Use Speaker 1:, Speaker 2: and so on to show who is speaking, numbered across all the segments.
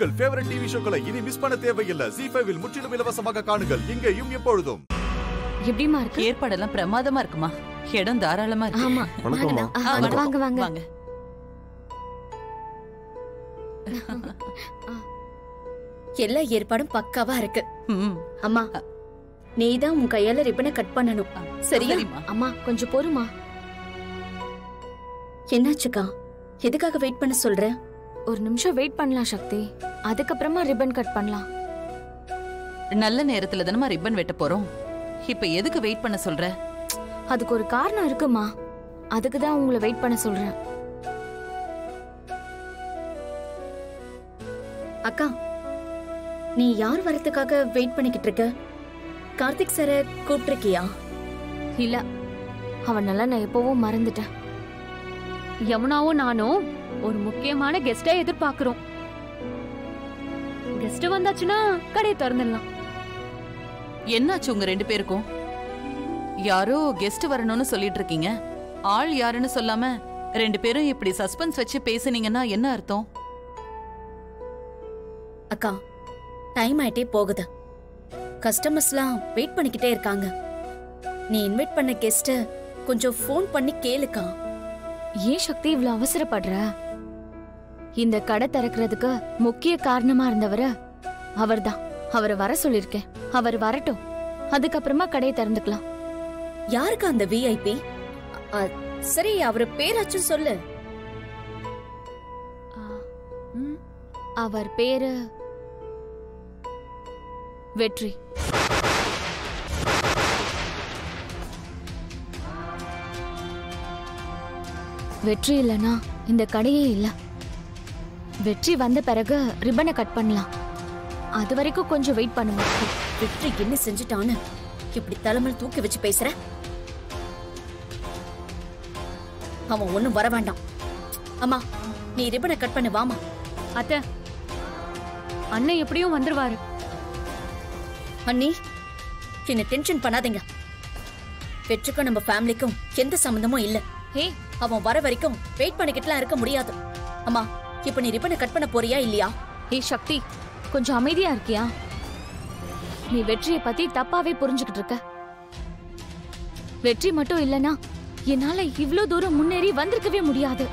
Speaker 1: உங்கள் favourite TV ஷோக்களை இனி miss பண்ண தேவையில்லை ஜி ஃபைவில் முற்றிலும் இலவசமாக காணுங்கள் இங்கேயும் எப்பொழுதும்
Speaker 2: எப்படிமா இருக்கு
Speaker 3: ஏற்பாடெல்லாம் பிரமாதமா இருக்குமா இடம் தாராளமா இருக்கு
Speaker 2: ஆமா
Speaker 4: வணக்கம்மா
Speaker 2: ஆ,
Speaker 3: ஆ, வணக்கம்.
Speaker 2: வாங்க வாங்க
Speaker 3: வாங்க
Speaker 5: எல்லா ஏற்பாடும் பக்காவா இருக்கு
Speaker 3: ம்,
Speaker 5: அம்மா நீதான் உன் கையால ரிப்பனை கட் பண்ணணும் சரியா
Speaker 3: சரிம்மா.
Speaker 2: அம்மா கொஞ்சம் பொறுமா
Speaker 5: என்னாச்சுக்கா எதுக்காக வெயிட் பண்ண சொல்ற
Speaker 2: ஒரு நிமிஷம் வெயிட் பண்ணலாம் சக்தி அதுக்கப்புறமா ரிப்பன் கட் பண்ணலாம்
Speaker 3: நல்ல நேரத்துல தானமா ரிப்பன் வெட்ட போறோம் இப்ப எதுக்கு வெயிட் பண்ண சொல்ற
Speaker 2: அதுக்கு ஒரு காரணம் இருக்குமா அதுக்கு தான் உங்களை வெயிட் பண்ண சொல்றேன்
Speaker 5: அக்கா நீ யார் வரதுக்காக வெயிட் பண்ணிக்கிட்டு இருக்க கார்த்திக் சார கூப்பிட்டிருக்கியா
Speaker 2: இல்ல அவனால நான் எப்பவும் மறந்துட்டேன்
Speaker 6: யமுனாவும் நானும் ஒரு முக்கியமான கெஸ்டை எதிர்பார்க்கிறோம் கெஸ்ட் வந்தாச்சுன்னா கடையை திறந்துடலாம்
Speaker 3: என்னாச்சு உங்க ரெண்டு பேருக்கும் யாரோ கெஸ்ட் வரணும்னு சொல்லிட்டு இருக்கீங்க ஆள் யாருன்னு சொல்லாம ரெண்டு பேரும் இப்படி சஸ்பென்ஸ் வச்சு பேசுனீங்கன்னா என்ன அர்த்தம்
Speaker 5: அக்கா டைம் ஆயிட்டே போகுது கஸ்டமர்ஸ்லாம் வெயிட் பண்ணிக்கிட்டே இருக்காங்க நீ இன்வைட் பண்ண கெஸ்ட கொஞ்சம் ஃபோன் பண்ணி கேளுக்கா
Speaker 2: ஏன் சக்தி இவ்வளவு அவசரப்படுற இந்த கடை திறக்கிறதுக்கு முக்கிய காரணமா இருந்தவர அவர்தான் அவரை வர சொல்லிருக்கேன் அவர் வரட்டும் அதுக்கப்புறமா கடையை திறந்துக்கலாம்
Speaker 5: யாருக்கா அந்த விஐபி சரி அவரு பேராச்சும் சொல்லு
Speaker 2: ஆ, ம், அவர் பேரு வெற்றி வெற்றி இல்லனா இந்த கடையே இல்ல வெற்றி வந்த பிறகு ரிப்பனை கட் பண்ணலாம் அது வரைக்கும் கொஞ்சம் வெயிட் பண்ணுங்க
Speaker 5: வெற்றி என்ன செஞ்சுட்டான்னு இப்படி தலைமையில் தூக்கி வச்சு பேசுற அவன் ஒண்ணும் வர வேண்டாம் அம்மா நீ ரிப்பனை கட் பண்ணு வாமா
Speaker 6: அத்தை அண்ணன் எப்படியும் வந்துருவாரு
Speaker 5: அண்ணி என்ன டென்ஷன் பண்ணாதீங்க வெற்றிக்கும் நம்ம ஃபேமிலிக்கும் எந்த சம்மந்தமும் இல்ல
Speaker 2: ஹே
Speaker 5: அவன் வர வரைக்கும் வெயிட் பண்ணிக்கிட்டுலாம் இருக்க முடியாது அம்மா இப்ப நீ ரிப்பனை கட் பண்ண போறியா இல்லையா
Speaker 2: ஹே சக்தி கொஞ்சம் அமைதியா இருக்கியா நீ வெற்றியை பத்தி தப்பாவே புரிஞ்சுக்கிட்டு இருக்க வெற்றி மட்டும் இல்லனா என்னால இவ்ளோ தூரம் முன்னேறி வந்திருக்கவே முடியாது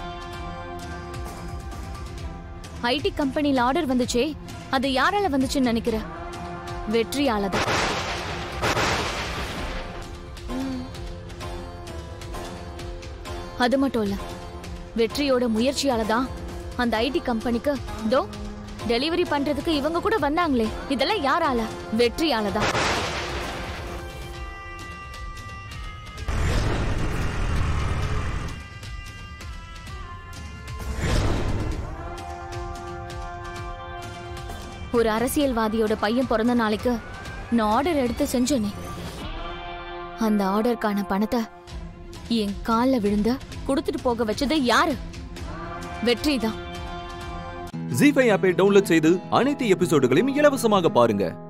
Speaker 2: ஐடி கம்பெனில ஆர்டர் வந்துச்சே அது யாரால வந்துச்சுன்னு நினைக்கிற வெற்றியால தான் அது மட்டும் இல்ல வெற்றியோட முயற்சியால தான் அந்த ஐடி கம்பெனிக்கு தோ டெலிவரி பண்றதுக்கு இவங்க கூட வந்தாங்களே இதெல்லாம் யாரால வெற்றியால தான் ஒரு அரசியல்வாதியோட பையன் பிறந்த நாளைக்கு நான் ஆர்டர் எடுத்து செஞ்சேனே அந்த ஆர்டருக்கான பணத்தை என் கால்ல விழுந்து கொடுத்துட்டு போக வச்சது யாரு வெற்றி தான்
Speaker 7: ஜி ஃபைவ் ஆப்பை டவுன்லோட் செய்து அனைத்து எபிசோடுகளையும் இலவசமாக பாருங்க